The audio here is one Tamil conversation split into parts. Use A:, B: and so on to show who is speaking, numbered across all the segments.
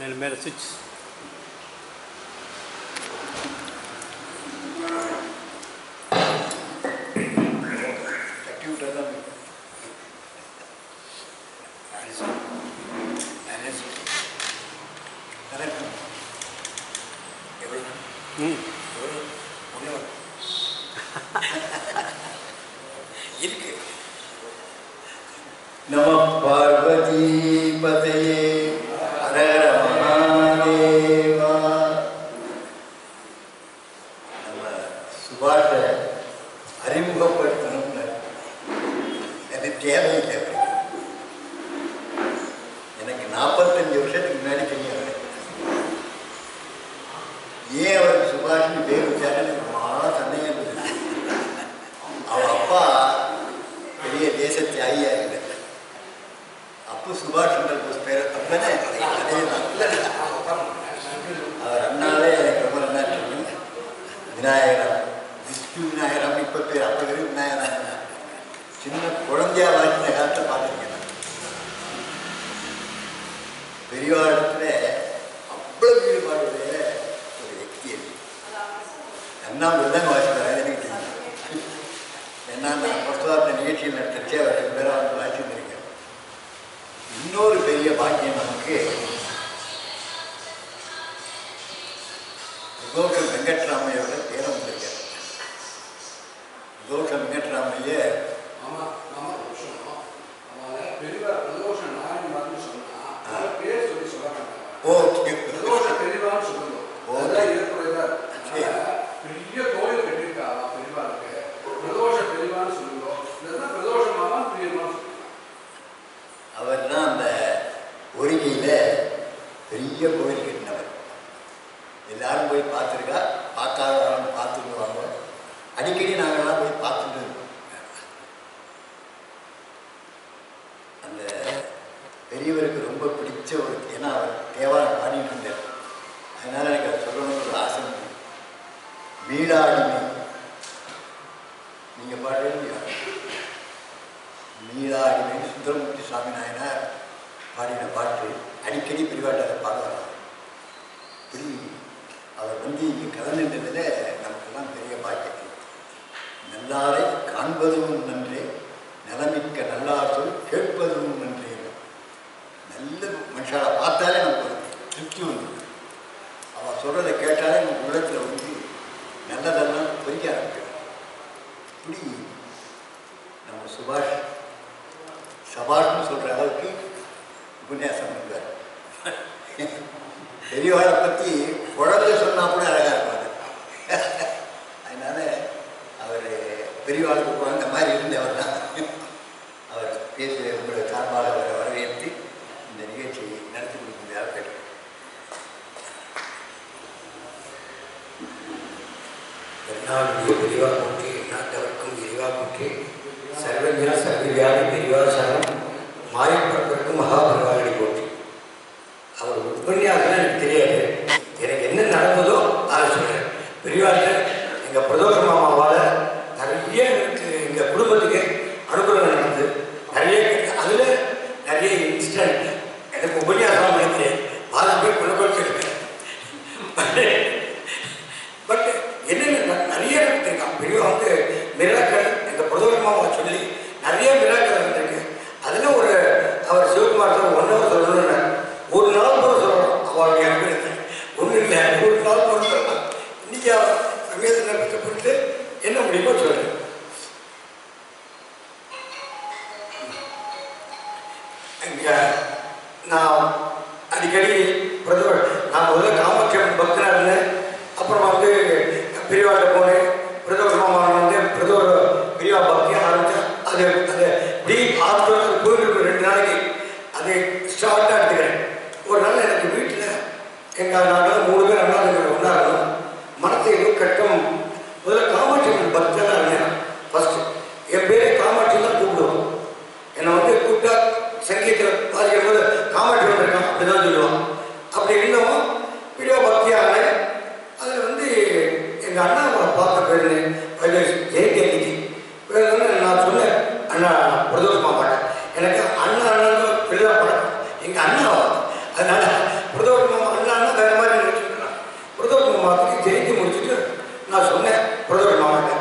A: மேலே மேலே சுவிட்ச்
B: தட்டி விட்டதான் கரெக்ட் எவ்வளோ
A: ம்
B: எவ்வளோ ஒன்றே ஒன்று இருக்கு நம பார்வதி பதையே ஹரஹர மகாதேவா நம்ம சுபாஷை அறிமுகப்படுத்தணும்னு அது தேவையில்லை அவருக்கு. எனக்கு நாற்பத்தஞ்சு வருஷத்துக்கு முன்னாடி தெரியும் அவருக்கு ஏன் அவருக்கு சுபாஷ்னு பேர் வச்சாருன்னு எனக்கு ரொம்ப சந்தேகம் இருந்தது அவன் அப்பா பெரிய தேசத்தை ஐயா இல்லை அப்பு சுபாஷ் சந்திர போஸ் பேர் அப்படிதானே அதே தான் அவர் அண்ணாவே எனக்கு ரொம்ப நல்லா தெரியும் விநாயகரம் விஷ்ணு விநாயகரம் இப்போ பேர் அப்போ பேர் விநாயகரம் சின்ன குழந்தையா வாழ்க்கை காலத்தில் பார்த்துருக்கேன் நான். பெரியவாழத்தில் அவ்வளவு ஈடுபாடுடைய ஒரு వ్యక్తి அது அண்ணா தான் வாசிப்பார் அது எனக்கு தெரியும் ஏன்னா நான் புஸ்தகத்தை நிகழ்ச்சியில் நடத்தச்சே அவர் ரெண்டு பேரும் வந்து வாசிச்சிருக்கேன் இன்னொரு பெரிய பாக்கியம் நமக்கு கோஷம் வெங்கட்ராமையோட பேரம் வந்திருக்கார் கோஷம் வெங்கட்ராமைய
C: ஆமா ஆமா ஒரு நிமிஷம் அவன் பெரியவா பிரதோஷம் நாயன்மார்னு சொன்னா அவர் பேர் சொல்லி சொல்ல மாட்டாங்க
B: ஓகே
C: பிரதோஷ பெரியவான்னு சொல்லணும்
B: ஓ.
C: அதுதான் ஏற்புடையதா
B: சரி.
C: பெரிய கோயில் கட்டியிருக்கா அவன் பெரியவாளுக்கு பிரதோஷ பெரியவான்னு சொல்லுவோம் இல்லைன்னா பிரதோஷ மாமா பெரியவான்னு சொல்லுவோம்
B: அவர் தான் அந்த ஒருங்கியில் பெரிய கோயில் கட்டினவர் எல்லாரும் போய் பார்த்துருக்கா பார்க்காதவங்க பார்த்துருவாங்க அடிக்கடி நாங்கள்லாம் போய் பார்த்துட்டு இருக்கோம் அந்த பெரியவருக்கு ரொம்ப பிடிச்ச ஒரு ஏன்னா அவர் தேவாரம் பாடிட்டு இருந்தார் அதனால் எனக்கு அதை சொல்லணும்னு ஒரு ஆசை இருந்தது. மீளாடிமை நீங்கள் பாடுறீங்க மீளாடிமை சுந்தரமூர்த்தி சுவாமி நாயனார் பாடின பாட்டு அடிக்கடி பிரிவாட்டத்தை பாடுவார் இப்படி அவர் வந்து இங்கே கலந்துட்டதில் நமக்கெல்லாம் பெரிய பாக்கியம் நல்லாரை காண்பதும் நன்றே நலமிக்க நல்லார் சொல் கேட்பதும் நன்றே நல்ல மனுஷாவை பார்த்தாலே நமக்கு ஒரு திருப்தி வந்துடும் அவள் சொல்கிறத கேட்டாலே நமக்கு உள்ளத்தில் வந்து நல்லதெல்லாம் பொறிக்க ஆரம்பிக்கும் இப்படி நம்ம சுபாஷ் சபாஷ்னு சொல்கிற அளவுக்கு உபன்யாசம் பண்ணுவார் பெரியவாளை பற்றி குழந்தை சொன்னால் கூட அழகாக இருப்பார் அதனால அவர் பெரியவாளுக்கு குழந்தை மாதிரி இருந்தவர் தான் அவர் பேச உங்களை சார்பாக அவரை வரவேற்று இந்த நிகழ்ச்சியை நடத்தி கொடுக்கும்படியாக கேட்டு
D: என்னாளுடைய பெரிவா போற்றி நாட்டவர்க்கும் விரிவா போற்றி சர்வஜா சர்வவியாதி பெரிவா சரணம் மாயப்பட்டிருக்கும் மகாபரிவாடி போற்றி அவர் உபன்யாசம் எனக்கு தெரியாது எனக்கு என்ன நடந்ததோ அதை சொல்கிறேன் பெரியவாட்ட எங்கள் பிரதோஷ மாமாவால் நிறைய எனக்கு எங்கள் குடும்பத்துக்கு அனுகூலம் நடந்தது நிறைய அதில் நிறைய இன்சிடென்ட் எனக்கு உபன்யாசம் பண்ணி பாதி பேர் குணப்படுத்திருக்கேன் பட் என்னென்ன நிறைய இருக்கான் பெரியவா வந்து மிராக்கள் எங்கள் பிரதோஷமாக சொல்லி நிறைய மிராக்கள் இருந்திருக்கு அதில் ஒரு அவர் சிவகுமார் சார் ஒன் ஹவர் சொல்லணும்னு ஒரு நாள் கூட சொல்லணும் அவருடைய அனுபவத்தை ஒன்றும் இல்லை ஒரு நாள் கூட சொல்லலாம் இன்னைக்கு அவர் சமயத்தில் கஷ்டப்பட்டு என்ன முடியுமோ சொல்லுங்க இங்கே நான் அடிக்கடி பிரதமர் நான் முதல்ல காமாட்சியம்மன் பக்தனாக இருந்தேன் அப்புறம் வந்து பெரியவாட்ட போனேன் பிரதமர் மாமா வந்து பிரதமர் பெரியவா பக்தியாக ஆரம்பித்தேன் அது அது டி ஹாஸ்பிட்டல் போயிட்டு ரெண்டு நாளைக்கு அதை ஷார்ட்டாக எடுத்துக்கிறேன் ஒரு நாள் எனக்கு வீட்டில் எங்கள் நாட்டில் மூணு பேர் அண்ணா தம்பி ஒன்றா இருந்தோம் மனத்தை எதுவும் கட்டம் முதல்ல காமாட்சியம்மன் பக்தனாக இருந்தேன் ஃபஸ்ட்டு என் பேரே காமாட்சி தான் கூப்பிடுவோம் என்னை வந்து கூப்பிட்டா சங்கீதத்தில் வாசிக்கும் போது காமெடி வந்திருக்கான் அப்படிதான் சொல்லுவான் அப்படி இருந்தவன் வீடியோ பக்தியாக அதில் வந்து எங்கள் அண்ணா அவரை பார்க்க போயிருந்தேன் ஜெயந்தி அன்னைக்கு போயிருந்தோன்னே நான் சொன்னேன் அண்ணா பிரதோஷமா மாட்டேன் எனக்கு அண்ணா அண்ணன் பெரிதாக பழக்கம் எங்கள் அண்ணா அவர். அதனால பிரதோஷமா தேய்ச்சி முடிச்சுட்டு நான் சொன்னேன் பிரதோஷ மாமாட்ட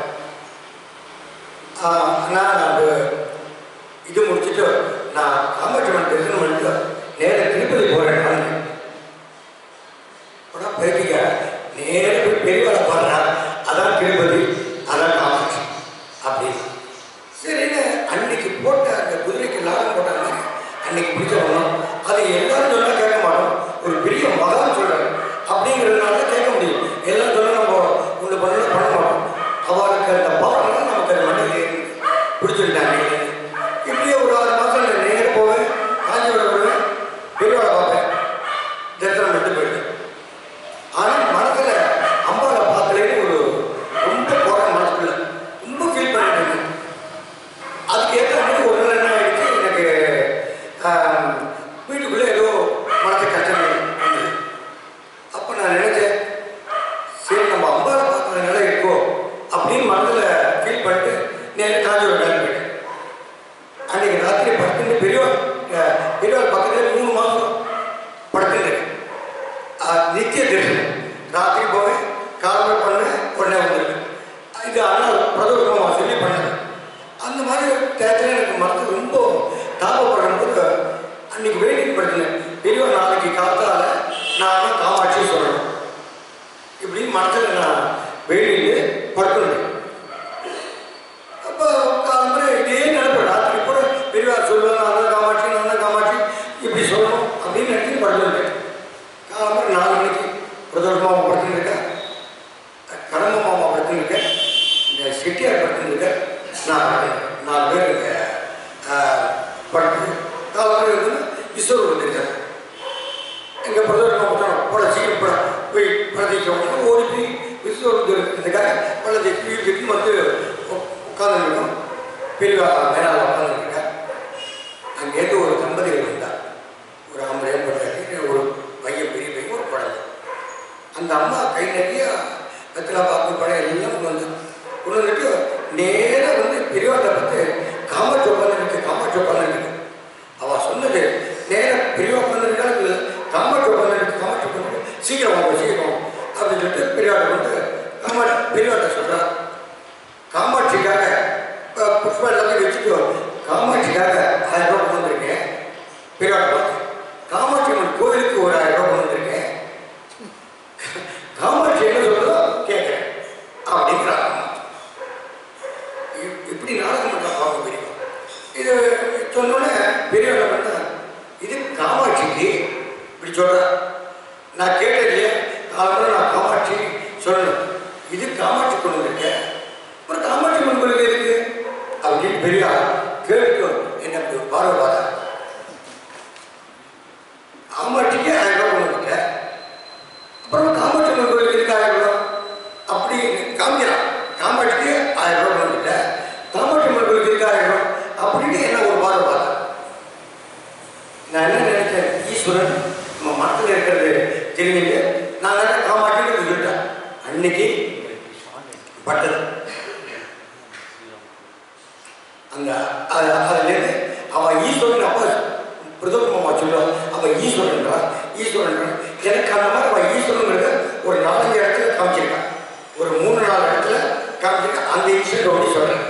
D: அண்ணா நான் இது முடிச்சுட்டு நான் காமாட்சியம்மன் தரிசனம் பண்ணிட்டு நேராக திருப்பதி போகிறேன் நான் உடனே பேட்டிக்க நேராக போய் பெரியவரை பாடுறேன் அதான் திருப்பதி அதான் காமாட்சி அப்படின்னு சரின்னு அன்னைக்கு போட்ட அந்த குதிரைக்கு லாபம் போட்டாங்க அன்னைக்கு பிடிச்சவங்க அது எல்லாரும் சொன்னா கேட்க மாட்டோம் ஒரு பெரிய மகான் சொல்றாரு அப்படிங்கிறதுனால தான் கேட்க முடியும் எல்லாம் சொல்ல நம்ம ஒன்று பண்ணல பண்ண மாட்டோம் அவருக்கு அந்த பாடம் நமக்கு அந்த மண்ணில் பிடிச்சிருந்தாங்க இப்படியே ஒரு ஆறு மாதம் நான் நேர போவேன் காஞ்சிபுரம் வருவேன் பெரியவாளை பார்ப்பேன் தரிசனம் பண்ணிட்டு போயிட்டேன் ஆனால் மனசில் அம்பாவை பார்க்கலன்னு ஒரு ரொம்ப போகிற மனசுக்குள்ள ரொம்ப ஃபீல் பண்ணிட்டு இருந்தேன் அதுக்கு ஏற்ற மாதிரி ஒரு நாள் என்ன ஆயிடுச்சு எனக்கு ஆம், வீட்டுக்குள்ளே ஏதோ மனசு கஷ்டம் இருந்தது அப்போ நான் நினைச்சேன் சரி நம்ம அம்பாவை பார்க்கறதுனால இருக்கோ அப்படின்னு மனதில் ஃபீல் பண்ணிட்டு நேரம் காஞ்சிபுரம் கிளம்பிட்டேன் அன்னைக்கு ராத்திரி படுத்துட்டு பெரியவாள் அஹ், பெரியவாள் பக்கத்தில் மூணு மாதம் படுத்துட்டு நித்திய தரிசனம் ராத்திரி போவேன் காலமே பண்ணேன் உடனே வந்துருவேன் இது அண்ணா பிரதோஷமா சொல்லி பண்ணேன் அந்த மாதிரி டயத்தில் எனக்கு மனசு ரொம்ப தாபப்படும் போது அன்னைக்கு வேடிக்கை படுத்தினேன் பெரியவா நாளைக்கு காத்தால நான் காமாட்சி சொல்லணும் இப்படி மனசில் நான் வேடிட்டு படுத்துனேன் அப்போ காலம்பரை இதே நினைப்பேன் ராத்திரி கூட பெரியவார் சொல்லுவாங்க நான் தான் காமாட்சி நான் தான் காமாட்சி இப்படி சொல்லணும் அப்படின்னு நினைச்சு படுத்துருக்கேன் காலம்பரை நாலு மணிக்கு பிரதோஷ மாமா படுத்துருக்கேன் கடம்ப மாமா படுத்துருக்கேன் இந்த செட்டியார் படுத்துருக்கேன் நான் படுத்துருக்கேன் நாலு பேர் இங்கே படுத்து காலம்பரை வந்து ஈஸ்வரர் வந்திருக்கேன் எங்கள் பிரதோஷ மாமா போட சீக்கிரம் போட போய் பிரதிச்சோம் ஓடி போய் விஸ்வரூபத்தில் இருக்கிறதுக்காக பள்ளத்தை வீட்டுக்கு வந்து உட்காந்துருக்கோம் பெரியவா மேலால் உட்காந்துருக்கேன் அங்கேருந்து ஒரு தம்பதிகள் வந்தார் ஒரு ஐம்பது ஏற்பட்டாச்சு ஒரு பையன் பெரிய பையன் ஒரு குழந்தை அந்த அம்மா கை நிறைய வெத்தலை பாக்கு படம் எல்லாம் கொண்டு வந்து கொண்டு வந்துட்டு நேராக வந்து பெரியவாட்டை பார்த்து காமாட்சி உட்காந்துருக்கு காமாட்சி உட்காந்துருக்கு அவள் சொன்னது நேராக பெரியவா உட்காந்துருக்காங்க காமாட்சி உட்காந்துருக்கு காமாட்சி உட்காந்து சீக்கிரம் வாங்க சீக்கிரம் வாங்க அப்படின்னு சொல்லிட்டு பெரியவாட்டை வந்து காமாட்சி பெரியவாட்டை சொல்கிறார் காமாட்சிக்காக அஹ், புஷ்பம் எல்லாத்தையும் வச்சுட்டு காமாட்சிக்காக ஆயிரம் ரூபாய் கொண்டு வந்திருக்கேன் பெரியவாட்டை பார்த்து காமாட்சி அம்மன் கோயிலுக்கு ஒரு ஆயிரம் ரூபாய் கொண்டு வந்திருக்கேன் காமாட்சி என்ன சொல்றதோ கேட்கிறேன் அப்படிங்கிறாங்க இ- இப்படி நாடகம் பண்ற பாவம் பெரியவா இது சொன்னோடனே பெரியவங்க பண்ண இது காமாட்சிக்கு இப்படி சொல்ற நான் கேட்டது இல்லையா காலம்பரம் நான் காமாட்சி சொல்லணும் இது காமாட்சி கொண்டு வந்திருக்கேன் அப்புறம் காமாட்சி அம்மன் கோயிலுக்கு இருக்கு அப்படின்னு பெரியா கேட்கும் என்ன இப்படி ஒரு பார்வை பார்த்தா காமாட்சிக்கு ஆயிரம் ரூபாய் கொண்டு வந்துட்டேன் அப்புறம் காமாட்சி அம்மன் கோயிலுக்கு இருக்கு ஆயிரம் ரூபாய் அப்படி காமிக்கிறான் காமாட்சிக்கு ஆயிரம் ரூபாய் வந்துட்டேன் காமாட்சி அம்மன் கோயிலுக்கு இருக்கு ஆயிரம் ரூபாய் அப்படின்னு என்ன ஒரு பார்வை பார்த்தேன் நான் என்ன நினைச்சேன் ஈஸ்வரன் நம்ம மனத்தில் இருக்கிறது தெரிஞ்சுட்டு நான் என்ன காமாட்சின்னு சொல்லிட்டேன் அன்னைக்கு பட்டது அந்த அது- அதுலேருந்து அவன் ஈஸ்வரன் அப்போ பிரதோஷ மாமா சொல்லுவான் அவன் ஈஸ்வரன்றா ஈஸ்வரன்றா எனக்கு அந்த மாதிரி அவன் ஈஸ்வரங்கிறத ஒரு நாலஞ்சு இடத்துல காமிச்சிருக்கான் ஒரு மூணு நாலு இடத்துல காமிச்சிருக்கான் அந்த இன்சிடென்ட் ஒன்று சொல்கிறேன்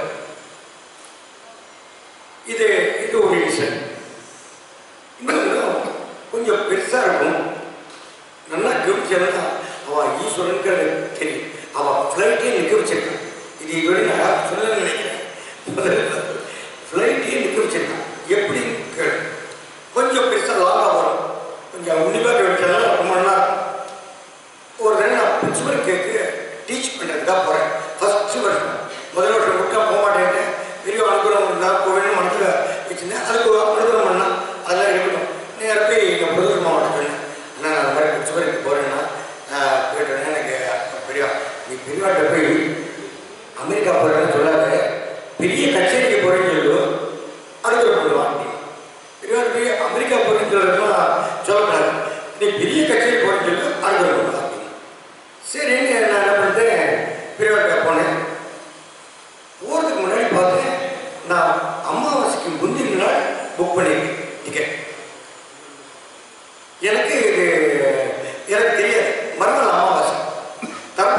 D: இது இது ஒரு இன்சிடென்ட் இன்னொன்று கொஞ்சம் பெருசாக இருக்கும் நல்லா கவனிச்சா அவன் ஈஸ்வரனுங்கிறது தெரியும் அவன் ஃப்ளைட்டே நிற்க வச்சிருக்கான் இது இதுவரை நான் யாரும் சொல்லணும்னு நினைக்கிறேன் ஃப்ளைட்டே நிற்க வச்சிருக்கான் எப்படி கேளு. கொஞ்சம் பெருசாக லாங்காக வரும் கொஞ்சம் உன்னிப்பாக கவனிச்சா ரொம்ப நல்லா இருக்கும் ஒரு தடவை நான் பிரின்சிபல் கேக்கு டீச் பண்ணுறதுக்காக போகிறேன் ஃபஸ்ட்டு வருஷம் முதல் வருஷம் விட்டா போக மாட்டேன் பெரிய அனுகூலம் இருந்தால் போவேன்னு மனசில் வச்சுருந்தேன் அதுக்கு ஒரு அனுகூலம் பண்ணால் அதெல்லாம் இருக்கட்டும் நேராக போய் எங்கள் பிரதோஷ மாவட்டம் சொன்னேன் அண்ணா நான் அந்த மாதிரி பிரின்சிபலுக்கு போகிறேன்னா போயிட்டேன்னா எனக்கு பெரிய நீ பெரியவாட்ட போய் அமெரிக்கா போகிறேன்னு சொல்லாத பெரிய கச்சேரிக்கு போகிறேன்னு சொல்லு அனுகூலம் பண்ணுவான் பெரியவாட்ட போய் அமெரிக்கா போகிறேன்னு சொல்கிறதுலாம் சொல்லக்கூடாது நீ பெரிய கச்சேரி போகிறேன்னு சொல்லி அனுகூலம் பண்ணுவான் சரின்னு நான் என்ன பண்ணிட்டேன் பெரியவாட்ட போனேன் போகிறதுக்கு முன்னாடி பார்த்தேன் நான் அமாவாசைக்கு முந்தின நாள் புக் பண்ணியிருக்கேன் டிக்கெட் எனக்கு இது எனக்கு தெரியாது மறுநாள் அமாவாசை தர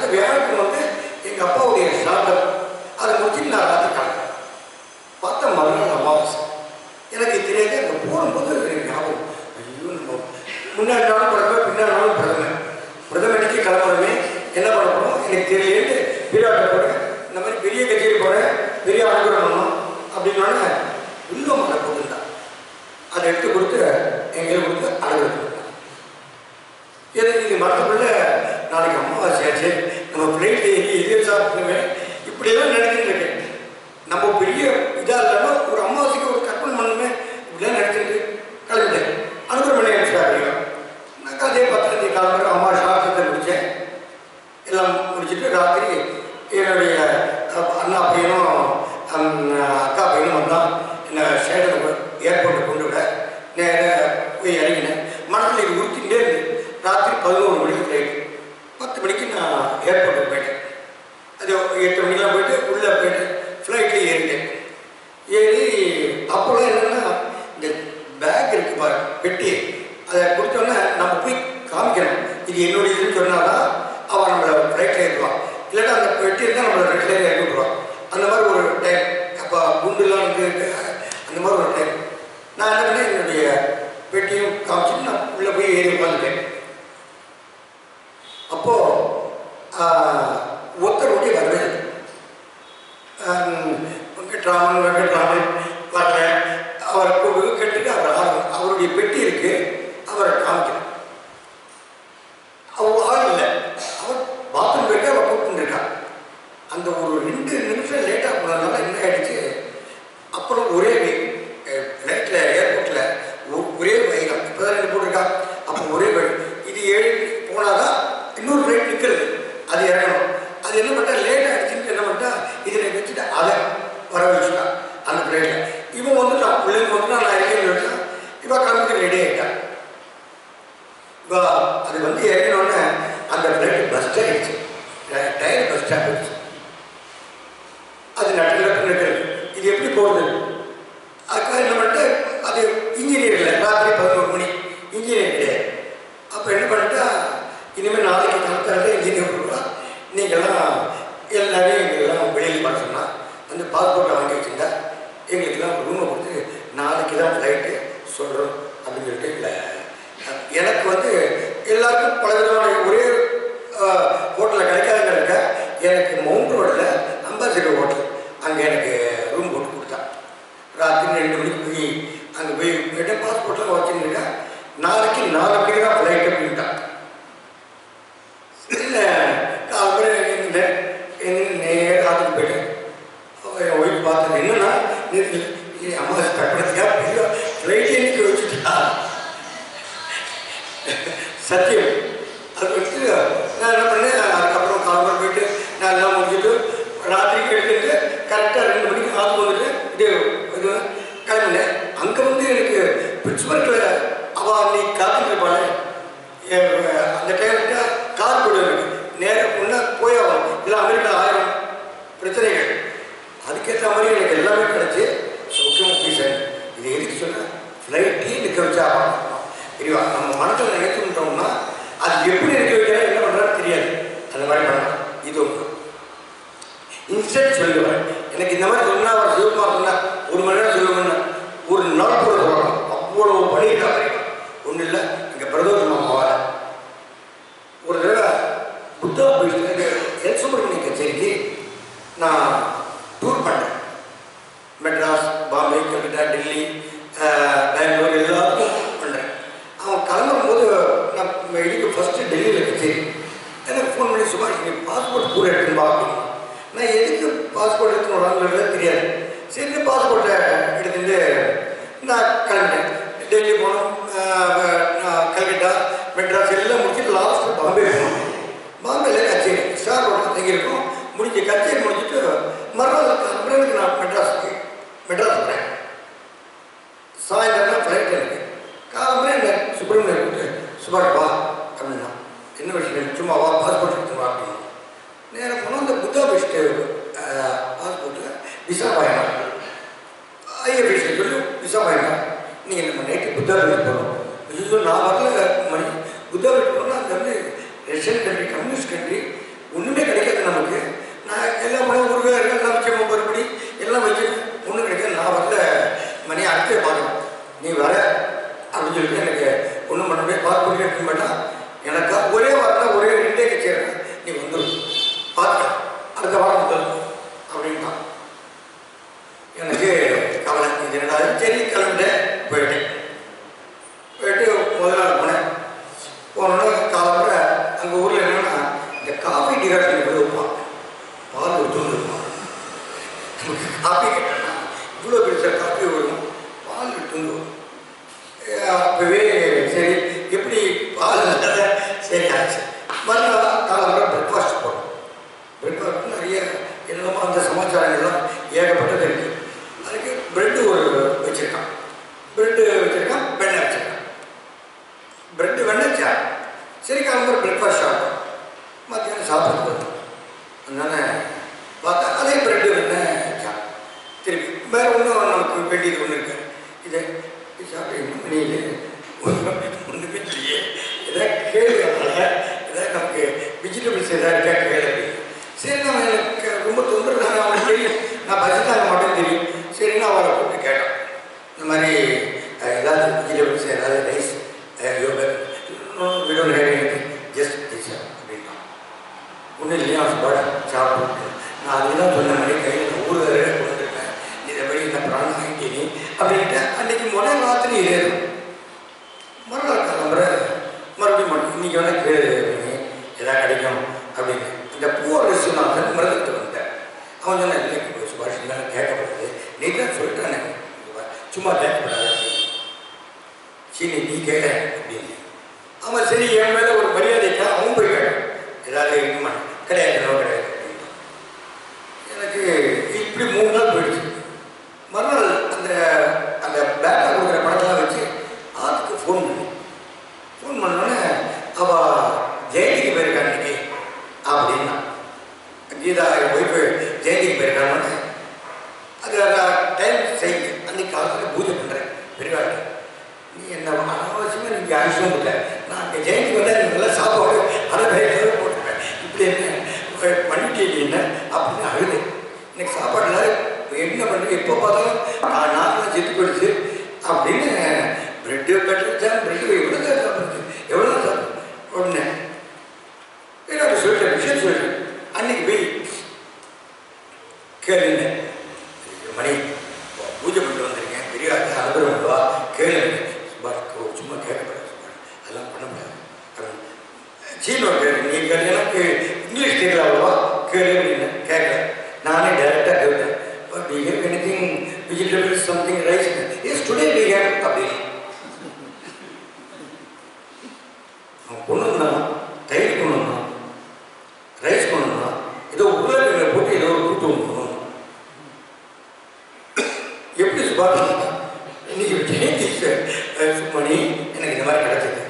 D: வியாழக்கிழமை வந்து எங்கள் அப்பாவுடைய சாதம் அதை முடிச்சுட்டு நான் ராத்திரி கிளம்புறேன் பார்த்தா மறுநாள் அமாவாசை எனக்கு தெரியாது அங்கே போகும்போது எனக்கு ஞாபகம் ஐயோ நம்ம முன்னாடி நாளும் பிறந்தேன் பின்னாடி நாளும் பிறந்தேன் பிரதம அன்னைக்கு கிளம்புறமே என்ன பண்ண போகிறோம் எனக்கு தெரியலேன்னு பீராட்ட போகிறேன் இந்த மாதிரி பெரிய கச்சேரி போகிறேன் பெரிய அனுகிரகம் அப்படின்னோடனே உள்ள மழை போட்டுருந்தான் அதை எடுத்து கொடுத்து எங்களுக்கு கொடுத்து அனுகிரகம் எனக்கு இது மற்றக்குள்ள நாளைக்கு அமாவாசை ஆச்சு நம்ம பிளேட் ஏறி இதே சாப்பிட்டுமே இப்படியெல்லாம் நினைச்சிட்டு இருக்கேன் நம்ம பெரிய இதாக இல்லாமல் ஒரு அமாவாசைக்கு ஒரு கற்பனை பண்ணுமே இப்படிலாம் நினைச்சிட்டு கிளம்பிட்டேன் அனுகிரகம் பண்ணி அனுப்பிச்சாங்க நான் அதே பத்திரத்தை கிளம்புற அம்மா சாப்பிட்டு முடித்தேன் எல்லாம் முடிச்சுட்டு ராத்திரி என்னுடைய அஹ், அண்ணா பையனும் ஹம், அக்கா பையனும் வந்தான் என்னை சேலம் ஏர்போர்ட்டை கொண்டு விட நேராக போய் இறங்கினேன் மனசில் இது உறுத்திக்கிட்டே இருந்து ராத்திரி பதினோரு மணிக்கு ஃப்ளைட் பத்து மணிக்கு நான் ஏர்போர்ட்டுக்கு போயிட்டேன் அது எட்டு மணிக்கெலாம் போயிட்டு உள்ளே போயிட்டு ஃப்ளைட்டில் ஏறிட்டேன் ஏறி அப்போல்லாம் என்னென்னா இந்த பேக் இருக்கு பாரு பெட்டி அதை கொடுத்தோன்னே நம்ம போய் காமிக்கணும் இது என்னுடைய இதுன்னு சொன்னாதான் அவன் நம்மளை ஃப்ளைட்டில் ஏற்றுவான் இல்லாட்டா அந்த பெட்டி இருந்தால் நம்மளை ஃப்ளைட்டில் ஏற்றி விட்ருவான் அந்த மாதிரி ஒரு டைம் அப்போ குண்டுலாம் வந்து அந்த மாதிரி ஒரு டைம் நான் என்ன பண்ணேன் என்னுடைய பெட்டியும் காமிச்சிட்டு நான் உள்ளே போய் ஏறி உட்காந்துட்டேன் அப்போது ஒருத்தருடைய வரவே இல்லை. ஆம், வெங்கட்ராமன் வெங்கட்ராமன் வரல அவரை கூப்பிட்டு கேட்டுட்டு அவர் ஆகணும் அவருடைய பெட்டி இருக்கு அவரை காமிக்கணும் அவர் ஆள் இல்லை அவர் பாத்ரூம் போயிட்டு அவர் கூப்பிட்டு இருக்கா அந்த ஒரு ரெண்டு நிமிஷம் லேட்டாக போனதுனால என்ன ஆயிடுச்சு அப்புறம் ஒரே ஃப்ளைட்டில் ஏர்போர்ட்டில் ஒரே வைகம் இப்போ தான் ரெண்டு போட்டிருக்கா அப்போ ஒரே வழி இது ஏழு போனாதான் இன்னொரு ஃப்ளைட் நிற்கிறது அது இறங்கணும் அது என்ன பண்ணிட்டா லேட் ஆகிடுச்சுன்னு என்ன பண்ணிட்டா இதில் வச்சுட்டு அதை வர வச்சுட்டா அந்த ஃப்ளைட்டில் இவன் வந்துட்டான் பிள்ளைங்க வந்துட்டான் நான் இருக்கேன்னு சொல்லிட்டான் இவன் கிளம்பி ரெடி ஆகிட்டான் இப்போ அது வந்து இறங்கினோடனே அந்த ஃப்ளைட் பஸ் ஆகிடுச்சு டயர் பஸ் ஸ்டாப் ஆகிடுச்சு அது நட்டு நட்டு நிற்கிறது இது எப்படி போகுது அதுக்காக என்ன பண்ணிட்டு அது இன்ஜினியர் இல்லை ராத்திரி பதினோரு மணி இன்ஜினியர் கிடையாது அப்போ என்ன பண்ணிட்டா இனிமேல் நாளைக்கு கலத்தரல இன்ஜினியர் கொடுக்கலாம் நீங்கள்லாம் எல்லாரையும் எங்கெல்லாம் வெளியில் பண்ண சொன்னால் அந்த பாஸ்போர்ட்டை வாங்கி வச்சுங்க எங்களுக்கெல்லாம் ரூமை கொடுத்து நாளைக்கு தான் ஃப்ளைட்டு சொல்கிறோம் அப்படின்னு சொல்லிட்டு இல்லை எனக்கு வந்து எல்லாருக்கும் பல விதமான ஒரே ஹோட்டலில் கிடைக்காதுங்கிறதுக்க எனக்கு மவுண்ட் ரோடில் அம்பாசிடர் ஹோட்டல் அங்கே எனக்கு ரூம் போட்டு கொடுத்தா ராத்திரி ரெண்டு மணிக்கு போய் அங்கே போய் போயிட்டு பாஸ்போர்ட்லாம் வச்சுருக்கேன் நாளைக்கு நாலு மணிக்கு தான் ஃப்ளைட் அப்படின்ட்டான் இல்லை அப்புறம் எங்க நேரம் ஆத்துக்கு போயிட்டேன் அப்போ என் ஒய்ஃப் பார்த்தேன் என்னன்னா நீ அம்மா தக்கடத்தியா பெரிய ஃப்ளைட்டே நிற்க வச்சுட்டா சத்தியம் அது வச்சு நான் என்ன பண்ணேன் அதுக்கப்புறம் காலம்பரம் போயிட்டு நான் எல்லாம் முடிச்சுட்டு ராத்திரிக்கு எடுத்துட்டு கரெக்டாக ரெண்டு மணிக்கு ஆத்து வந்துட்டு இது இது கிளம்பினேன் அங்கே வந்து எனக்கு பிட்ஸ்பர்கில் அவள் நீ காத்துட்டு இருப்பாளே என் அந்த டைம்ல கார் போடு எனக்கு நேரம் முன்னே போய் ஆகணும் இல்லை அமெரிக்கா ஆயிரம் பிரச்சனைகள் அதுக்கேற்ற மாதிரி எனக்கு எல்லாமே கிடச்சி சௌக்கியமாக போய் சேர்ந்து இது எதுக்கு சொன்னேன் ஃப்ளைட்டே நிற்க வச்சா தெரியவா நம்ம மனசில் நினைச்சுட்டோம்னா அது எப்படி நிற்க வைக்கிறா என்ன பண்ணுறான்னு தெரியாது அந்த மாதிரி பண்ணலாம் இது ஒன்று இன்ஸ்டன்ட் சொல்லுவேன் எனக்கு இந்த மாதிரி சொன்னா அவர் சிவகுமார் சொன்னா ஒரு மணி நேரம் சொல்லுவேன் ஒரு நாள் கூட சொல்லலாம் அவ்வளோ பண்ணிட்டா ஒன்றும் இல்லை இங்கே பிரதோஷம் அம்மாவால் ஒரு தடவை புத்தா போயிட்டு எல் சுப்பிரமணிய கச்சேரிக்கு நான் டூர் பண்ணேன் மெட்ராஸ் பாம்பே கல்கட்டா டெல்லி அஹ், பெங்களூர் எல்லாத்துக்கும் பண்ணுறேன் அவன் கிளம்பும் போது நான் இதுக்கு ஃபஸ்ட்டு டெல்லியில் கச்சேரி எனக்கு ஃபோன் பண்ணி சுபாஷ் நீ பாஸ்போர்ட் கூட எடுத்துன்னு வா அப்படின்னு நான் எதுக்கு பாஸ்போர்ட் எடுத்துன்னு வராங்கிறது தெரியாது சரி பாஸ்போர்ட்டை எடுத்துட்டு நான் கிளம்பிட்டேன் டெல்லி போனோம் அஹ், அஹ், கல்கட்டா மெட்ராஸ் எல்லாம் முடிச்சுட்டு லாஸ்ட்டு பாம்பே போனோம் பாம்பேல கச்சேரி ஸ்டார் ரோட்டில் தங்கியிருக்கோம் முடிஞ்ச கச்சேரி முடிச்சுட்டு மறுநாள் அப்புறம் நான் மெட்ராஸ் போய் மெட்ராஸ் போகிறேன் சாயந்தரம் ஃப்ளைட் எனக்கு காலம்பரே என்ன சுப்பிரமணியன் கூப்பிட்டு சுபாஷ் வா அப்படின்னா என்ன விஷயம் சும்மா வா பாஸ்போர்ட் எடுத்து வா அப்படின்னு நேரம் போனால் அந்த புத்தா பெஸ்ட்டு பாஸ்போர்ட்டில் விசா பயணம் ஐஎஃப்எஸ்சி சொல்லி விசா பயணம் நீங்கள் நம்ம நைட்டு புத்தா பெஸ்ட் போகணும் ஐயோ நான் வரல மணி புத்தா பெஸ்ட் போனால் அங்கே வந்து ரஷ்யன் கண்ட்ரி கம்யூனிஸ்ட் கண்ட்ரி ஒன்றுமே கிடைக்காது நமக்கு நான் எல்லாம் பண்ண ஊருக்காக எல்லாம் வச்சேன் மறுபடி எல்லாம் வச்சிருக்கேன் ஒன்றும் கிடைக்காது நான் வரல மணி அடுத்து பார்க்கணும் நீ வர அப்படின்னு சொல்லிட்டு எனக்கு ஒன்றும் பண்ண முடியாது பார்க்க முடியாது இருக்க மாட்டான் எனக்கு ஒரே வாரம் ஒரே ரெண்டே கட்சி நீ வந்துடு பார்த்துக்கலாம் அடுத்த வாரம் முதல் அப்படின்ட்டான் எனக்கு கவலை இது என்னடா சரி கிளம்பிட்டேன் போயிட்டேன் போயிட்டு முதல் நாள் போனேன் போனோன்னா காலம்புற அங்கே ஊரில் என்னன்னா இந்த காஃபி டிகாஷன் கூட வைப்பான் பால் ஒரு தூள் இருப்பான் காஃபி கேட்டேன்னா இவ்வளோ பெருசாக காஃபி வரும் பால் விட்டு அப்பவே சரி எப்படி பால் இல்லாத சரி ஆச்சு மறுநாள் காலம்புற பிரேக்ஃபாஸ்ட் போனோம் பிரேக்ஃபாஸ்ட் நிறைய என்னமோ அந்த சமாச்சாரங்கள்லாம் ஏகப்பட்டது இருக்குது அதுக்கு பிரெட்டு ஒரு வச்சுருக்கான் பிரெட்டு வச்சுருக்கான் வெண்ணெய் வச்சுருக்கான் பிரெட்டு வெண்ணெய் சா சரி காலம்புற பிரேக்ஃபாஸ்ட் சாப்பிட்டோம் மத்தியானம் சாப்பிட்டு வந்தோம் அதனால பார்த்தா அதே பிரெட்டு வெண்ணெய் சா திருப்பி வேற ஒன்றும் நமக்கு வேண்டியது ஒன்று இருக்கு இதை இது சாப்பிட்டு என்ன மணியில் ஒன்றுமே இல்லையே ஏதாவது கேள்வி ஏதாவது நமக்கு வெஜிடபிள்ஸ் ஏதாவது இருக்கா கேள்வி சரி நம்ம எனக்கு ரொம்ப தொந்தரவு தானே அவனுக்கு தெரியும் நான் பசி தாங்க மாட்டேன்னு தெரியும் சரி நான் அவரை கூப்பிட்டு கேட்டேன் இந்த மாதிரி அஹ், ஏதாவது வெஜிடபிள்ஸ் ஏதாவது ரைஸ் யோகர் விடோன் ஹேர் ஜஸ்ட் டிஷ் அப்படின்ட்டான் ஒன்றும் இல்லையா பாட சாப்பிட்டு நான் அதுதான் சொன்ன மாதிரி கையில் ஊர் வேறு கொடுத்துருக்கேன் இதை மாதிரி இந்த பிராணம் வாங்கி நீ அப்படின்ட்டு அன்னைக்கு முதல் ராத்திரி இதே மறுநாள் கிளம்புற மறுபடியும் மட்டும் இன்னைக்கு வேணா கேளு நீ எதாவது கிடைக்கும் அப்படின்னு இந்த பூவை விஸ்வநாதன் மருந்துட்டு வந்தேன் அவன் சொன்ன இல்லை சுபாஷ் இருந்தாலும் கேட்கக்கூடாது நீ தான் சொல்லிட்டானே சும்மா கேட்கக்கூடாது அப்படின்னு. சரி நீ கேட்க அப்படின்னு அவன் சரி என் மேலே ஒரு மரியாதைக்கு அவன் போய் கேட்டான் ஏதாவது இருக்குமா கிடையாது நோ கிடையாது அப்படின்ட்டான். எனக்கு இப்படி மூணு நாள் போயிடுச்சு மறுநாள் அந்த அந்த பேக்கில் கொடுக்குற படத்தெல்லாம் வச்சு ஆத்துக்கு ஃபோன் பண்ணி ஃபோன் பண்ணோன்னே அவ ஜெயந்திக்கு போயிருக்கா இன்னைக்கு அப்படின்னா கீதா ஒய்ஃபு ஜெயந்திக்கு போயிருக்கான்னு அது டைம் செய்யுது அன்னைக்கு காலத்தில் பூஜை பண்ணுறேன் பெரியவாள் நீ என்ன அனாவசியமாக நீங்கள் அரிசியும் இல்லை நான் அங்கே ஜெயந்தி வந்தால் நீ நல்லா சாப்பாடு அதை வேறு போட்டுருக்கேன் இப்படி என்ன பண்ணிட்டே நீ என்ன அப்படின்னு அழுது எனக்கு சாப்பாடு இல்லாத என்ன பண்ணுறது எப்போ பார்த்தாலும் நான் நாக்கெல்லாம் செத்து போயிடுச்சு அப்படின்னு பிரெட்டு கட்டுச்சா பிரெட்டு எவ்வளோ தான் சாப்பிடுறது எவ்வளோ தான் சாப்பிடுறது உடனே வேறு சொல்லிட்டேன் விஷயம் சொல்லிட்டேன் அன்னைக்கு போய் கேளுங்க மணி பூஜை பண்ணிட்டு வந்திருக்கேன் பெரிய அனுபவம் வா கேளுங்க சுபாஷ் கோ- சும்மா கேட்கக்கூடாது சுபாஷ் அதெல்லாம் பண்ணக்கூடாது அப்படின்னு. சீனோ கேளு நீ கேளு எனக்கு இங்கிலீஷ் தெரியல அவ்வளோவா கேளு அப்படின்னு கேட்கல நானே டைரெக்டாக கேட்டேன் but we have anything vegetables something rice yes today we have அப்படின்னு அவன் கொண்டு வந்தான் தயிர் கொண்டு வந்தான் ரைஸ் கொண்டு வந்தான் ஏதோ உருளைக்கிழங்கு போட்டு ஏதோ ஒரு கூட்டு ஒன்று கொண்டு வந்தான் எப்படி சுபாஷ் இன்னைக்கு ஜெயந்தி மணி எனக்கு இந்த மாதிரி கிடைச்சது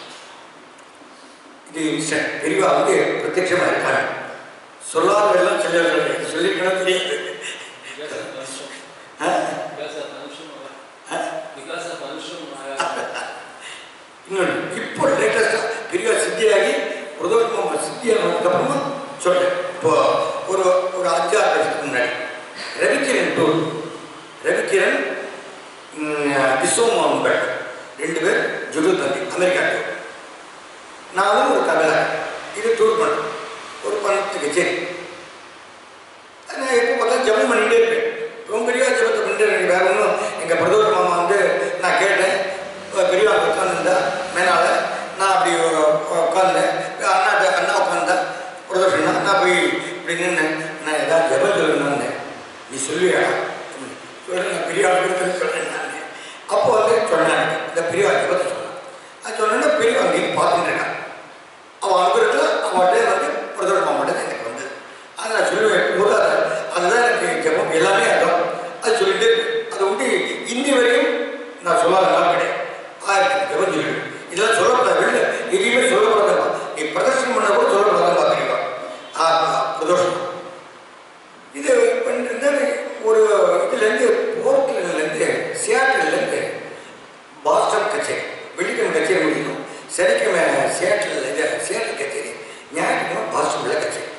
D: இது இன்ஸ்டன்ட் பெரியவா வந்து பிரத்யட்சமாக இருக்காங்க சொல்லாதவெல்லாம் சொல்ல சொல்லியிருக்கணும் தெரியாது
A: Because of Ansham.
D: Ah?
A: Because of Ansham.
D: Ah?
A: Because of Ansham.
D: இன்னொன்று இப்போ லேட்டஸ்டாக பெரிய சித்தியாகி பிரதோஷமாக சித்தியானதுக்கப்புறமா சொல்கிறேன் இப்போ ஒரு ஒரு அஞ்சாறு வருஷத்துக்கு முன்னாடி ரவிக்கிரண் டூர் ரவிக்கிரண் விஸ்வமோகன் பட் ரெண்டு பேர் ஜுரு தந்தி அமெரிக்கா டூர் நானும் ஒரு தமிழர் இது டூர் பண்ணேன் ஒரு பணத்துக்கு சரி நான் எப்போ பார்த்தா ஜபம் பண்ணிகிட்டே இருப்பேன் ரொம்ப பெரிய ஜபத்தை பண்ணிட்டு எனக்கு வேற ஒன்றும் எங்கள் பிரதோஷ மாமா வந்து நான் கேட்டேன் பெரியவா உட்காந்துருந்தா மேனால நான் அப்படி உட்காந்தேன் அண்ணா அண்ணா உட்காந்தா பிரதோஷம்னா நான் போய் இப்படி நின்னேன் நான் ஏதாவது ஜபம் சொல்லணும்னு நீ சொல்லுவியா சொல்லி நான் பெரிய ஆளுக்கு சொல்கிறேன் நான் அப்போ வந்து சொன்னேன் இந்த பெரியவா ஜபத்தை சொன்னான் அது சொன்னேன்னா பெரியவா அங்கேயும் பார்த்துட்டு இருக்கான் அவன் அனுபவத்தில் அவன்கிட்ட வந்து பிரதோஷ மாமாட்ட எனக்கு வந்தது அதை நான் சொல்லுவேன் முதல்ல அதுதான் எனக்கு ஜபம் எல்லாமே அதான் அது சொல்லிட்டு அதை விட்டு இன்னி வரையும் நான் சொல்லாத நாள் கிடையாது ஆயிரத்தி ஜபம் சொல்லிடுவேன் இதெல்லாம் சொல்லக்கூடாது வெளில எதையுமே சொல்லக்கூடாது நீ பிரதர்ஷனம் பண்ண கூட சொல்லக்கூடாது பார்த்துருக்கா பிரதோஷம் இது பண்ணிட்டு ஒரு இதுலேருந்து போர்ட்லேருந்து சியாட்டிலேருந்து பாஸ்டன் கச்சேரி வெள்ளிக்கிழமை கச்சேரி முடிக்கணும் சனிக்கிழமை சியாட்டில் இது சியாட்டில் கச்சேரி ஞாயிற்றுக்கிழமை பாஸ்டனில் கச்சேரி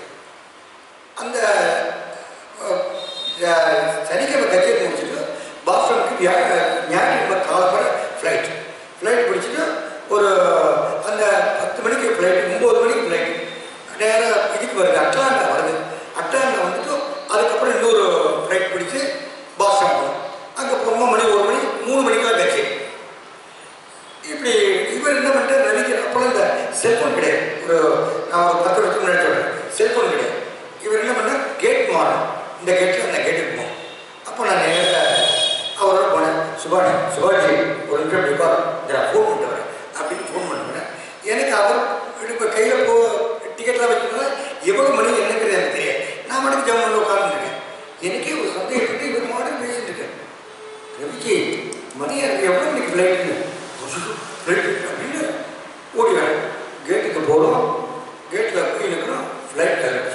D: ஒரு அந்த பத்து மணிக்கு ஃப்ளைட் ஒம்பது மணிக்கு ஃப்ளைட் நேராக இதுக்கு வருது அட்லாண்டா வருது அட்லாண்டா வந்துட்டு அதுக்கப்புறம் இன்னொரு ஃப்ளைட் பிடிச்சி பாஸ்டன் போகணும் அங்கே போகும்போது மணி ஒரு மணி மூணு மணிக்கெல்லாம் கட்சி இப்படி இவர் என்ன பண்ணிட்டார் ரவிக்கு அப்போல்லாம் இந்த செல்ஃபோன் கிடையாது ஒரு நான் ஒரு பத்து வருஷத்துக்கு முன்னாடி சொல்கிறேன் செல்ஃபோன் கிடையாது இவர் என்ன பண்ணார் கேட் மாறணும் இந்த கேட்டில் அந்த கேட்டுக்கு போகணும் அப்போ நான் நேரில் அவரோட போனேன் சுபாஷ் சுபாஷி ஒரு நிமிஷம் இப்படி உட்காரு நான் ஃபோன் பண்ணிட்டு வரேன் அப்படின்னு ஃபோன் பண்ணுறேன் எனக்கு அவர் இப்போ கையில் போ டிக்கெட்லாம் வச்சுருந்தா எவ்வளோ மணி என்னங்கிறது எனக்கு தெரியாது நான் மட்டும் ஜம்மு உட்காந்துருக்கேன் எனக்கே ஒரு சந்தேகப்பட்டு இவர் மாடல் பேசிட்டு இருக்கேன் ரவிக்கு மணி எனக்கு எவ்வளோ மணிக்கு ஃப்ளைட்டு ஃப்ளைட்டு அப்படின்னு ஓடி வரேன் கேட்டுக்கு போகிறோம் கேட்டில் போய் நிற்கிறோம் ஃப்ளைட் கிளம்பிச்சு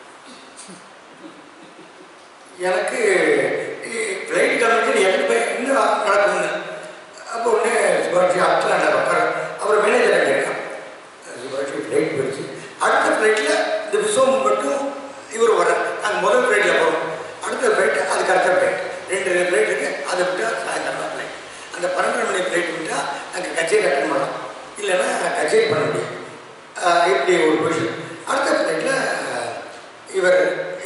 D: எனக்கு ஃப்ளைட் கிளம்பிச்சு எனக்கு போய் என்ன நடக்கும்னு அப்போ உடனே சுபாஷி அட்லாண்டா உட்கார அவர் மேனேஜர் அங்கே இருக்கான் சுபாஷி ஃப்ளைட் போயிடுச்சு அடுத்த ஃப்ளைட்டில் இந்த விசோம் மட்டும் இவர் வர நாங்கள் முதல் ஃப்ளைட்டில் போகிறோம் அடுத்த ஃப்ளைட் அதுக்கு அடுத்த ஃப்ளைட் ரெண்டு ஃப்ளைட் இருக்கு அதை விட்டால் சாயந்தரம் தான் ஃப்ளைட் அந்த பன்னெண்டரை மணி ஃப்ளைட் விட்டால் நாங்கள் கச்சேரி அட்டன் பண்ணலாம் இல்லைன்னா கச்சேரி பண்ண முடியும் ஆஹ் இப்படி ஒரு பொசிஷன் அடுத்த ஃப்ளைட்டில் இவர்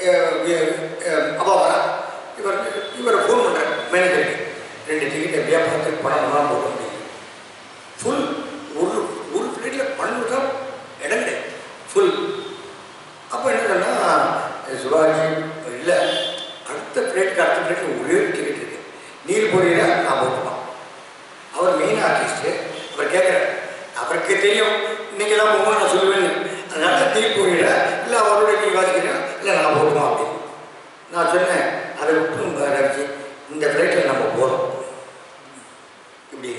D: அப்பா வரா இவர் இவர் ஃபோன் பண்ணுறார் மேனேஜருக்கு ரெண்டு டிக்கெட் எப்படியா பார்த்து பணம் எல்லாம் போட முடியும் ஃபுல் ஒரு ஒரு ஃப்ளைட்டில் பணம் விட்டா இடம் கிடையாது ஃபுல் அப்போ என்ன சொன்னால் சிவாஜி இல்லை அடுத்த ஃப்ளைட்டுக்கு அடுத்த ஃப்ளைட்டில் ஒரே ஒரு டிக்கெட் இருக்கு நீர் போறீங்க நான் போட்டுப்பான் அவர் மெயின் ஆர்டிஸ்ட்டு அவர் கேட்குறாரு அவருக்கு தெரியும் நீங்கள் தான் போகும் நான் சொல்லுவேன்னு அதனால நீர் போறீங்க இல்லை அவரோட நீ வாசிக்கிறீங்க இல்லை நான் போட்டுமா அப்படின்னு நான் சொன்னேன் அதை விட்டு ரவிச்சு இந்த ஃப்ளைட்டில் நம்ம போகிறோம் இப்படி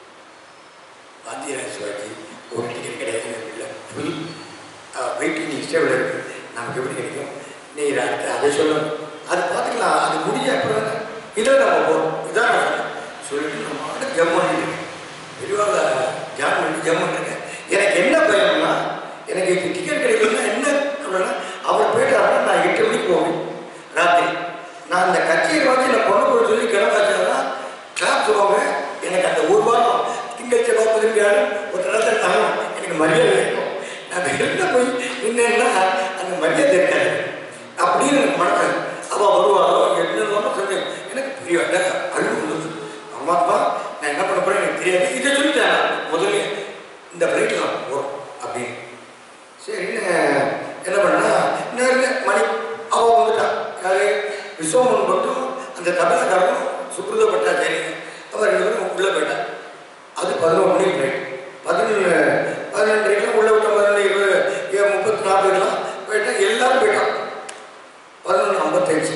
D: வாத்தியராஜ் சிவாஜி ஒரு டிக்கெட் கிடையாது இல்லை ஃபுல் வெயிட்டிங் லிஸ்டேபிள் இருக்குது நமக்கு எப்படி கிடைக்கும் நீ அடுத்து அதை சொல்லணும் அது பார்த்துக்கலாம் அது முடிஞ்ச அப்புறம் தானே இதில் நம்ம போகிறோம் இதான் நான் சொன்னேன் சொல்லிட்டு நம்ம அடுத்து ஜம் பண்ணிட்டு விரிவாக ஜாம் பண்ணி ஜம் பண்ணிருக்கேன் எனக்கு என்ன பயம்னா எனக்கு இது டிக்கெட் கிடைக்கலன்னா என்ன அப்படின்னா அவர் போயிட்டாருன்னா நான் எட்டு மணிக்கு போவேன் ராத்திரி நான் அந்த கட்சியை பார்த்து நான் பொண்ணு போய் சொல்லி கிளம்பாச்சுன்னா கிளாப் சொல்லுவாங்க எனக்கு அந்த ஒரு வாரம் திங்கள் செவ்வாய் பதினஞ்சாலும் ஒரு இடத்துல தரணும் எனக்கு மரியாதை இருக்கும் நான் வெளில போய் நின்னா அந்த மரியாதை இருக்காது அப்படின்னு எனக்கு மனசு அவள் வருவாரோ என்னன்னு சொன்னேன் எனக்கு பெரிய அழுகு வந்துச்சு அம்மா அப்பா நான் என்ன பண்ண போறேன் எனக்கு தெரியாது இதை சொல்லிட்டேன் நான் முதல்ல இந்த ஃப்ளைட்டில் நான் போகிறோம் அப்படின்னு சரின்னு என்ன பண்ணா இன்னும் மணி அவன் வந்துட்டான் யாரு விஸ்வமன் மட்டும் அந்த தமிழகாரனும் சுப்ரத பட்டாச்சாரி அவர் ரெண்டு பேரும் உள்ளே போயிட்டான் அது பதினோரு மணிக்கு ஃப்ளைட் பதினொன்று பதினெண்டுலாம் உள்ள விட்ட பதினொன்று இருபது ஏ- முப்பத்தி நாற்பதுலாம் போயிட்டா எல்லாரும் போயிட்டான் பதினொன்று ஐம்பத்தஞ்சு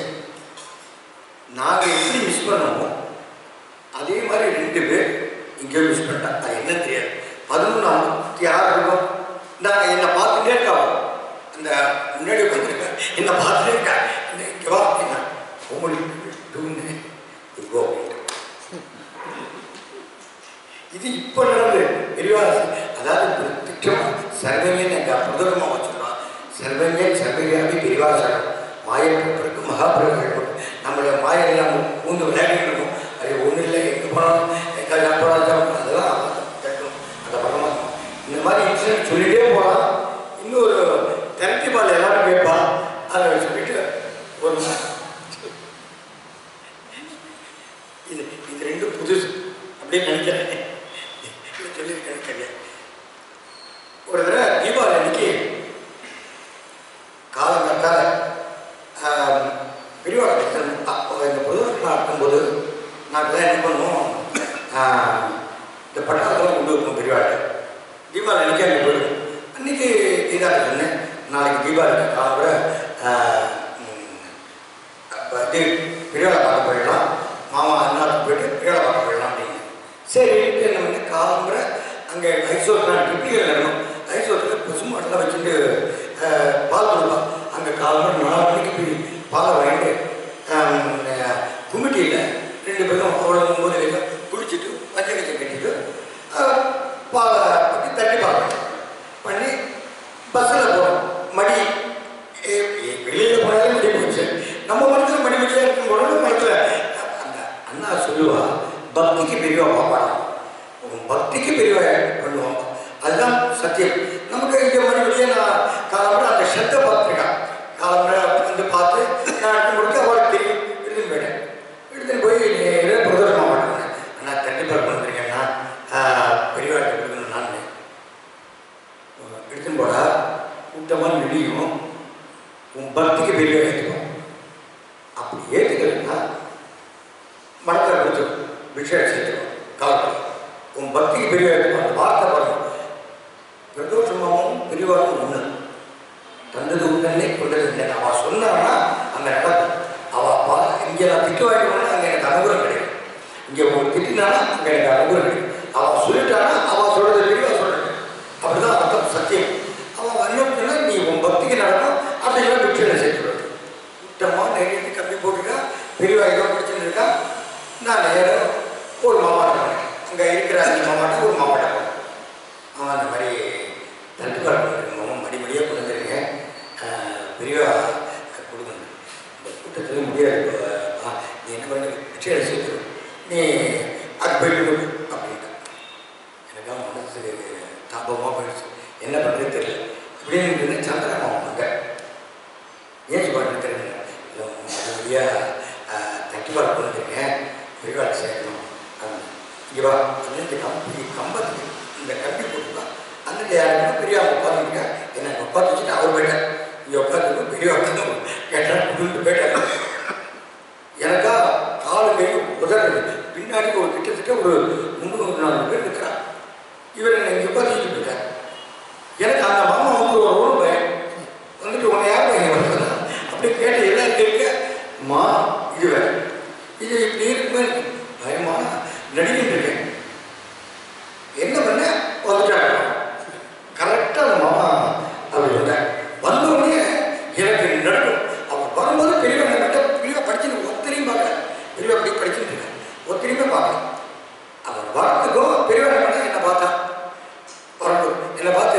D: நாங்கள் எப்படி மிஸ் பண்ணோமோ அதே மாதிரி ரெண்டு பேர் இங்கே மிஸ் பண்ணிட்டான் அது என்ன தெரியாது பதினொன்று ஐம்பத்தி ஆறு இருக்கும் நான் என்னை பார்த்துட்டே இருக்கா அவ. அந்த முன்னாடி உட்காந்துருக்கேன் என்னை பார்த்துட்டே இருக்கா இந்த இங்கே வா என்ன ஹோமலி டூன்னு இங்கோ இது இப்போ நடந்து பெரியவா அதாவது பிரத்யட்சமா சர்வங்கன் எங்கள் பிரதமமாக வச்சுருவான் சர்வங்கன் சர்வவியாபி பெரியவாசனம் மாயப்பிறப்பு மகாபிரகம் நம்மளோட மாயெல்லாம் பூந்து விளையாடிட்டு இருக்கும் அது ஒன்றும் இல்லை எங்கே போனாலும் எங்கே போனாலும் அதெல்லாம் தட்டும் அந்த பரமாத்மா இந்த மாதிரி இன்சிடென்ட் சொல்லிட்டே போகலாம் இன்னொரு திரட்டி பால் எல்லாரும் கேட்பா அதை சொல்லிட்டு ஒரு இது இது ரெண்டும் புதுசு அப்படின்னு நினைக்கிறேன் இது சொல்லியிருக்கேன்னு தெரியாது ஒரு தடவை தீபாவளி அன்னைக்கு காலங்கத்தால பெரியவாடத்தில் அப்போ இந்த பொதுவாக நடக்கும்போது நாங்கள்லாம் என்ன பண்ணுவோம் ஆஹ், இந்த பட்டாளத்தெல்லாம் கொண்டு வைப்போம் பெரியவாட்டை தீபாவளி அன்னைக்கு அங்கே போயிடுவோம் அன்னைக்கு இதாக சொன்னேன் நாளைக்கு தீபாவளிக்கு காலம்புற இது பெரியவாளை பார்க்க போயிடலாம் மாமா அண்ணாத்துக்கு போயிட்டு பெரியவாளை பார்க்க போயிடலாம் அப்படின்னு சரி என்ன பண்ணி காலம்புற அங்கே ஐசோட்லாம் டிப்பிகள் நடணும் ஐசோட்டில் பசுமாட்டெல்லாம் வச்சுட்டு ஆஹ், பால் கொடுப்பான் அங்கே காலம்புற நாலு மணிக்கு போய் பாலை வாங்கிட்டு குமிட்டியில் ரெண்டு பேரும் அவ்வளோ ஒம்பது வரைக்கும் குடிச்சிட்டு பச்சை கச்சை கட்டிட்டு ஆஹ், பாலை பற்றி தண்ணி பார்க்கணும் பண்ணி பஸ்ஸில் போகிறோம் மடி வெளியில் போனாலே மடி போச்சு நம்ம மனசில் மடி மடியாக இருக்கும் போது மனசில் அந்த அண்ணா சொல்லுவா பக்திக்கு பெரியவா பாப்பாடா உன் பக்திக்கு பெரியவா பண்ணுவா அதுதான் சத்தியம் நமக்கு இங்கே மறுபடியும் நான் காலம்புற அந்த சத்த பார்த்துருக்கேன் காலம்புற வந்து பார்த்து நான் எடுத்து கொடுத்து அவளுக்கு தெரியும் எடுத்துன்னு போயிட்டேன் எடுத்துன்னு போய் நேராக பிரதோஷமாக மாட்டேன் அண்ணா தட்டி பார்க்க வந்திருக்கேன்னா பெரியவாட்டு கொடுக்கணும் நான் எடுத்துன்னு போடா கூட்டமாக நெடியும் உன் பக்திக்கு பெரிய ஏற்றுக்கும் அப்படி ஏற்றுக்கலைன்னா மனத்தில் கொடுத்து விஷயம் சேர்த்துக்கும் கலப்பம் உன் பக்திக்கு பெரிய ஏற்றுக்கும் அந்த வார்த்தை பாருங்க பிரதோஷமாவும் பெரியவாரும் ஒன்று தந்தது உண்டனே கொண்டது இல்லை அவள் சொன்னான்னா அங்கே நடக்கும் அவள் பா இங்கே நான் திட்டு வாங்கிக்கணும்னா அங்கே எனக்கு அனுகூலம் கிடைக்கும் இங்கே ஒரு திட்டினானா அங்கே எனக்கு அனுகூலம் கிடைக்கும் அவள் சொல்லிட்டானா அவள் சொல்கிறது பெரியவா சொல்கிறது அப்படிதான் அர்த்தம் சத்தியம் அவன் வந்தோம்னா நீ உன் பக்திக்கு நடக்கும் அப்படின்னா பிக்சரை சேர்த்துடுறது கூட்டமாக நேரடி கம்பி போட்டுருக்கா பெரியவா ஏதோ படிச்சுட்டு இருக்கா நான் நேரம் ஒரு மாமாட்டம் போனேன் அங்கே இருக்கிற அஞ்சு மாமாட்டம் ஒரு மாமாட்டம் போனேன் அவன் அந்த மாதிரி தட்டுப்பாடு பண்ணுறவங்க மடி மடியாக கொண்டு வந்துருக்கேன் பெரியவா கொடுக்கணும் இந்த கூட்டத்தில் முடியாது இப்போ, ஆ, நீ என்ன பண்ணு பிச்சை சேர்த்துரு நீ அது போயிட்டு கொடு அப்படின்ட்டு எனக்கு மனசு தாபமாக போயிடுச்சு என்ன பண்ணுறது தெரியல இப்படின்னு சந்திரமாவும் அங்கே ஏன் சொல்லுவாங்க தெரியல இல்லை மறுபடியாக தட்டுப்பாடு கொண்டு வந்திருக்கேன் பெரியவாள் சேர்க்கணும் அப்படின்னு இங்கே வா அப்படின்னு இந்த கம்பி கம்பத்துக்கு இந்த கம்பி போட்டுருக்கா அந்த யாருன்னா பெரிய உட்காந்துருக்க என்ன உட்காந்து வச்சுட்டு அவர் போயிட்டார் இங்கே உட்காந்து பெரிய உட்காந்து கேட்டால் குடும்பத்து போயிட்டார் எனக்கா காலு கை உதறது பின்னாடி ஒரு கிட்டத்தட்ட ஒரு முந்நூறு நாலு பேர் இருக்கிறான் இவர் என்னை இங்கே உட்காந்து போயிட்டார் எனக்கு அந்த மாமா வந்து ஒரு ரோடு பயம் வந்துட்டு உன்னை யார் பையன் வருதுன்னா அப்படி கேட்டு எல்லாம் கேட்க மா இது வேற இது இப்படி இருக்குமே பயமா நடிக்கிட்டு இருக்கேன் என்ன பண்ண வந்துட்டாங்க கரெக்டாக அந்த மாமா அப்படி வந்தேன் வந்த உடனே எனக்கு நடுக்கும் அவர் வரும்போது பெரியவன் கிட்ட பெரியவா படிச்சுட்டு ஒத்தனையும் பார்க்கல பெரியவா அப்படி படிச்சுட்டு இருக்கேன் ஒத்தனையுமே பார்க்கல அவர் வரத்துக்கும் பெரியவன் என்ன என்ன பார்த்தான் வரட்டும் என்னை பார்த்து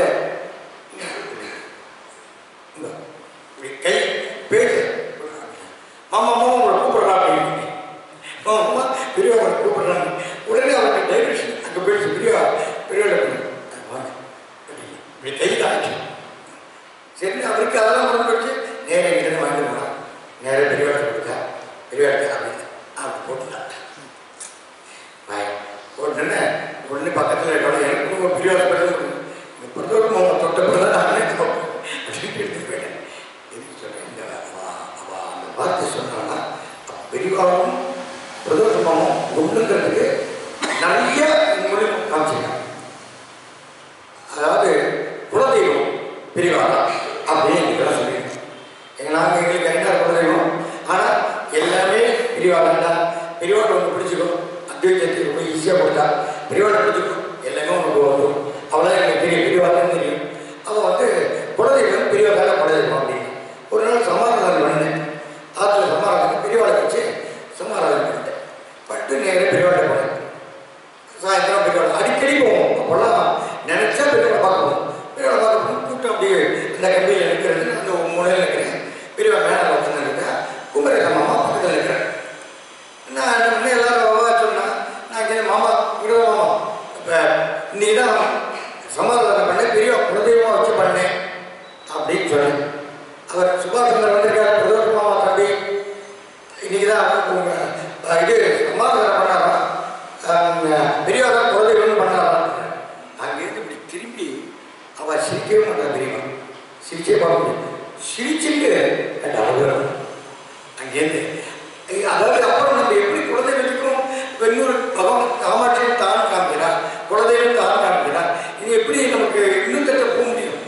D: இங்க, இப்படி கை பேசு மாமா மாமா உங்களை கூப்பிடுறாங்க மாமா அம்மா பெரியவா உங்களை கூப்பிடுறாங்க உடனே அவருக்கு டைரக்ஷன் அங்கே போயிடுச்சு பெரியவா பெரியவா வாங்க இப்படி கை தாச்சு சரி அவருக்கு அதெல்லாம் மறந்து போச்சு நேரம் இங்கிருந்து வாங்கிட்டு போனான் நேரம் பெரியவாட்ட கொடுத்தா பெரியவாட்ட அப்படின்னு அப்படி போட்டுட்டான் பாய் உடனே உடனே பக்கத்தில் இருக்கணும் எனக்கு ஒரு பெரிய ஹாஸ்பிட்டல் பொறுத்தவரைக்கும் அவங்க தொட்ட பிறகு நானே தோப்பேன் அப்படின்ட்டு எடுத்து போயிட்டேன் எதுக்கு சொல்கிறேன் இந்த அவ- அவ அந்த வார்த்தை சொன்னான்னா பெரியவாவும் பிரதோஷமாவும் ஒன்றுங்கிறதுக்கு நிறைய மூலியம் காமிச்சிருக்காங்க அதாவது குலதெய்வம் பெரியவா தான் அப்படின்னு எங்களுக்கு சொல்லியிருக்கோம் எங்க நாங்கள் எங்களுக்கு ஐநா குலதெய்வம் ஆனால் எல்லாமே பெரியவா தான் பெரியவாட ஒன்று பிடிச்சிக்கும் அத்வைத்தத்துக்கு ரொம்ப ஈஸியாக கொடுத்தா பெரியவாட பிடிச்சிக்கும் எல்லாமே உனக்கு வரும் அவ்வளோதான் எனக்கு பெரிய பெரியவா தான் தெரியும் அவள் வந்து குலதெய்வம் பெரியவா தான் குலதெய்வம் அப்படின்னு ஒரு நாள் சமாதானம் பண்ணேன் ஆற்றுல சமாதானம் பெரியவாளை வச்சு சமாதானம் பண்ணிட்டேன் பட்டு நேரம் பெரியவாட்ட போனேன் சாயந்தரம் பெரியவாளை அடிக்கடி போவோம் அப்போல்லாம் நினைச்சா பெரியவாளை பார்க்கணும் பெரியவாளை பார்க்க போகும் கூட்டம் அப்படியே இந்த கம்பியில் நிற்கிறது அந்த முனையில் நிற்கிறேன் பெரியவா மேலே உட்காந்து இருக்கேன் குமரேச மாமா பக்கத்தில் இருக்கிறேன் நான் என்ன பண்ணேன் எல்லாரும் வா சொன்னா நான் இங்கே மாமா விடுவ மாமா இப்போ இன்னைக்கு தான் சமாதானம் பண்ணேன் பெரியவா குலதெய்வமாக வச்சு பண்ணேன் அப்படின்னு சொன்னேன் அவர் சுபாஷ் சந்திரன் வந்திருக்காரு பிரதோஷ மாமா தம்பி இன்னைக்கு தான் உங்க அஹ், இது சமாதானம் பண்ணாராம் அஹ், பெரியவரா குலதெய்வம் பண்ணாராம் அங்கேருந்து இப்படி திரும்பி அவ சிரிக்கவே மாட்டா பெரியவா சிரிச்சே பார்க்க முடியும் சிரிச்சுட்டு அந்த அழுகுறான் அங்கேருந்து ஐயா, அதாவது அப்புறம் நம்ம எப்படி குலதெய்வத்துக்கும் இன்னொரு பகவான் காமாட்சியும் தான் காமிக்கிறார் குலதெய்வம் தான் காமிக்கிறார் இது எப்படி நமக்கு இன்னும் தட்ட போக முடியும்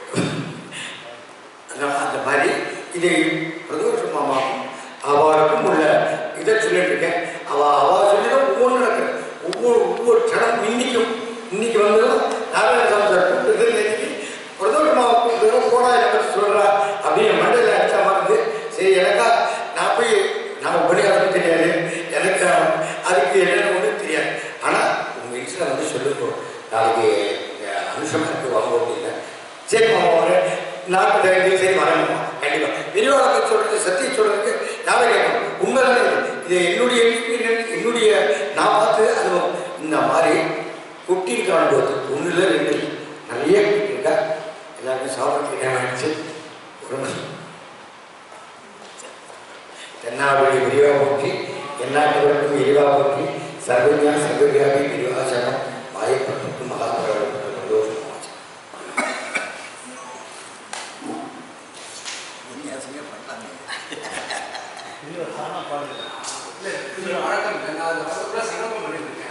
D: அதான் அந்த மாதிரி இதை பிரதோஷ மாமாவும் அவளுக்கும் உள்ள இதை சொல்லிட்டு இருக்கேன் அவ அவ சொல்லிதான் ஒவ்வொன்றும் நடக்குது ஒவ்வொரு ஒவ்வொரு க்ஷணம் இன்னைக்கும் இன்னைக்கு வந்ததும் நாராயண சாமி சார் கூப்பிட்டு இன்னைக்கு பிரதோஷ மாமா கூப்பிட்டு போடா என்னை பற்றி சொல்றா அப்படின்னு மண்டையில் அடிச்சா மாதிரி சரி எனக்கா நான் போய் நான் உபநியாசம் தெரியாது எனக்கு அதுக்கு என்னென்ன ஒன்றும் தெரியாது ஆனால் உங்கள் வீட்டில் வந்து சொல்லுங்க நாளைக்கு அஹ், அனுஷமா இருக்கு வாங்க அப்படின்னா சரி மாமா வரேன் நாட்டு தெரிஞ்சு சரி வரேன் கண்டிப்பாக பெரியவாளை சொல்றது சத்தியம் சொல்றதுக்கு யாரை கேட்கணும் உண்மைதானே இது. இது என்னுடைய experience, என்னுடைய நான் பார்த்து அதுவும் இந்த மாதிரி குட்டி காணும்போது ஒன்றுல ரெண்டு இல்லை. நிறைய இருக்கா எல்லாருமே சாப்பிட்டு நேரம் ஆயிடுச்சு ஒரு தென்னாவுடைய விரிவா போற்றி எந்நாட்டவருக்கும் விரிவா போற்றி சர்வஞா சர்வவியாபி விரிவாசனம் மாயப்பட்டு மகாபுரம் சந்தோஷமாச்சு
B: வித்தியாசமே பண்ணலாமே
A: இது ஒரு சாணம் பாடுது
C: இல்லை இது வழக்கம் இல்லை நான் அதை கூட சங்கல்பம் பண்ணியிருக்கேன்